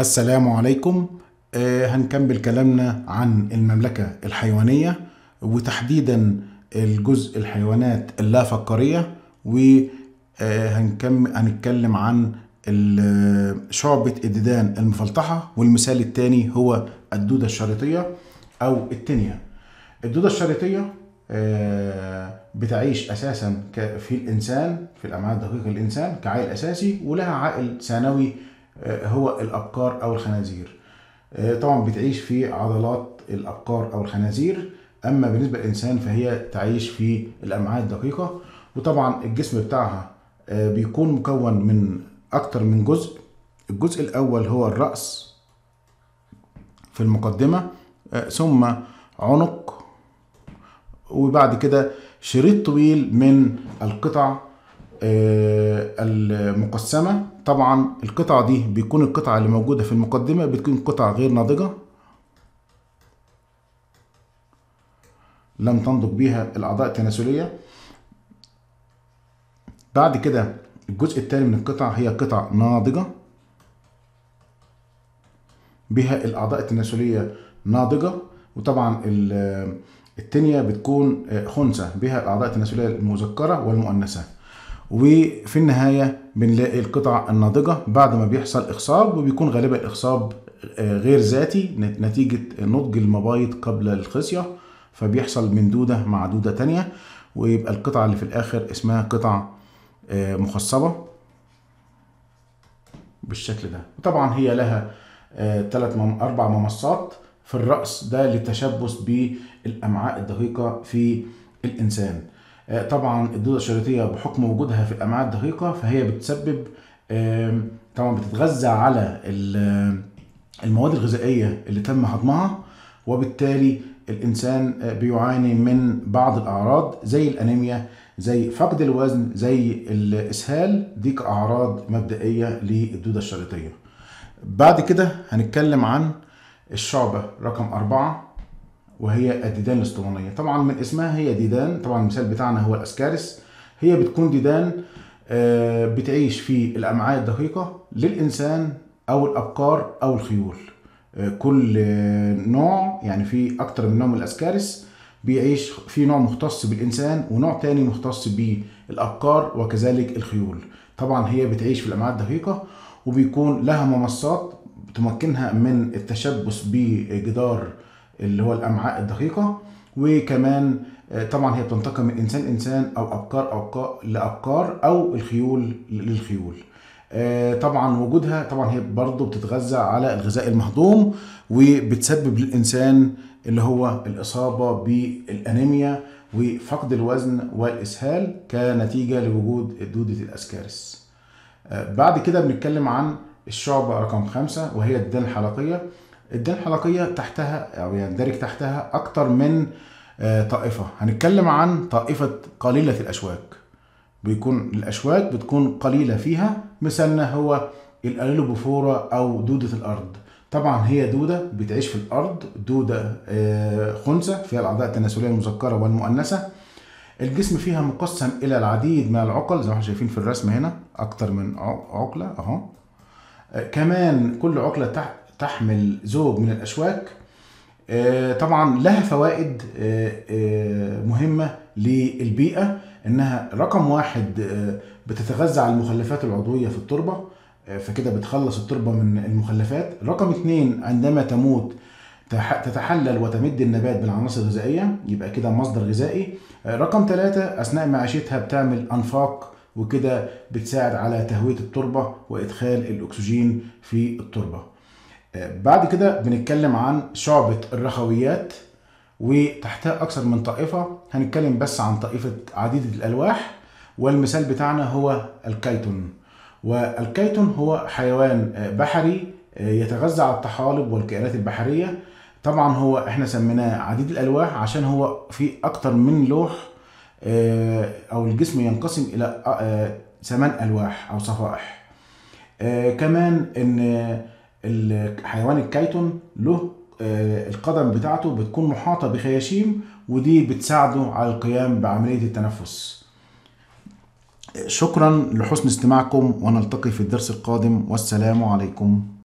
السلام عليكم آه، هنكمل كلامنا عن المملكة الحيوانية وتحديدا الجزء الحيوانات اللا فقارية وهنكمل هنتكلم عن ال- شعبة الديدان المفلطحة والمثال الثاني هو الدودة الشريطية أو التنية الدودة الشريطية آه، بتعيش أساسا ك- في الإنسان في الأمعاء الدقيقة الإنسان كعائل أساسي ولها عائل ثانوي آه، هو الأبقار أو الخنازير آه، طبعا بتعيش في عضلات الأبقار أو الخنازير أما بالنسبة للإنسان فهي تعيش في الأمعاء الدقيقة وطبعا الجسم بتاعها آه، بيكون مكون من أكتر من جزء الجزء الأول هو الرأس في المقدمة آه، ثم عنق وبعد كده شريط طويل من القطع آه، المقسمة طبعا القطعة دي بيكون القطعة اللي موجودة في المقدمة بتكون قطع غير ناضجة لم تنضج بيها الأعضاء التناسلية بعد كده الجزء الثاني من القطع هي قطع ناضجة بها الأعضاء التناسلية ناضجة وطبعا ال- التانية بتكون خنثى بها الأعضاء التناسلية المذكرة والمؤنثة وفي النهاية بنلاقي القطع الناضجة بعد ما بيحصل إخصاب وبيكون غالبا الإخصاب آه، غير ذاتي نتيجة نضج المبايض قبل الخصية فبيحصل من دودة مع دودة تانية ويبقى القطعة اللي في الآخر اسمها قطع آه، مخصبة بالشكل ده وطبعا هي لها ثلاث مم... اربع ممصات في الراس ده للتشبث بالامعاء الدقيقه في الانسان آه، طبعا الدوده الشريطيه بحكم وجودها في الامعاء الدقيقه فهي بتسبب آم، طبعا بتتغذى على ال- المواد الغذائيه اللي تم هضمها وبالتالي الانسان آه، بيعاني من بعض الاعراض زي الانيميا زي فقد الوزن زي الاسهال دي كاعراض مبدئيه للدوده الشريطيه بعد كده هنتكلم عن الشعبة رقم أربعة وهي الديدان الاسطوانية طبعا من اسمها هي ديدان طبعا المثال بتاعنا هو الأسكارس هي بتكون ديدان آه، بتعيش في الأمعاء الدقيقة للإنسان أو الأبقار أو الخيول آه، كل آه، نوع يعني في أكتر من نوع من الأسكارس بيعيش في نوع مختص بالإنسان ونوع تاني مختص بالأبقار وكذلك الخيول طبعا هي بتعيش في الأمعاء الدقيقة وبيكون لها ممصات تمكنها من التشبث بجدار اللي هو الامعاء الدقيقه وكمان آه، طبعا هي بتنتقل من انسان انسان او ابقار او لابقار او الخيول للخيول آه، طبعا وجودها طبعا هي برضه بتتغذى على الغذاء المهضوم وبتسبب للانسان اللي هو الاصابه بالانيميا وفقد الوزن والاسهال كنتيجه لوجود دوده الاسكارس آه، بعد كده بنتكلم عن الشعبة رقم خمسة وهي الديدان الحلقية الديدان الحلقية تحتها أو يندرج تحتها أكتر من آه، طائفة هنتكلم عن طائفة قليلة الأشواك بيكون الأشواك بتكون قليلة فيها مثالنا هو الأليلوبوفورا أو دودة الأرض طبعا هي دودة بتعيش في الأرض دودة آه، خنثى فيها الأعضاء التناسلية المذكرة والمؤنثة الجسم فيها مقسم الى العديد من العقل زي ما احنا شايفين في الرسم هنا اكتر من ع- عقله اهو آه، كمان كل عقله تح- تحمل زوج من الاشواك آه، طبعا لها فوائد آه، آه، مهمه للبيئه انها رقم واحد آه، بتتغذى على المخلفات العضويه في التربه آه، فكده بتخلص التربه من المخلفات رقم اتنين عندما تموت تح- تتحلل وتمد النبات بالعناصر الغذائية يبقى كده مصدر غذائي آه، رقم ثلاثة أثناء معيشتها بتعمل أنفاق وكده بتساعد على تهوية التربة وإدخال الأكسجين في التربة آه، بعد كده بنتكلم عن شعبة الرخويات وتحتها أكثر من طائفة هنتكلم بس عن طائفة عديدة الألواح والمثال بتاعنا هو الكيتون والكيتون هو حيوان آه، بحري آه، يتغذى على الطحالب والكائنات البحرية طبعا هو احنا سميناه عديد الألواح عشان هو في أكتر من لوح آه، أو الجسم ينقسم إلى آه، ثمان ألواح أو صفائح آه، كمان ان الحيوان الكيتون له آه، القدم بتاعته بتكون محاطة بخياشيم ودي بتساعده على القيام بعملية التنفس شكرا لحسن استماعكم ونلتقي في الدرس القادم والسلام عليكم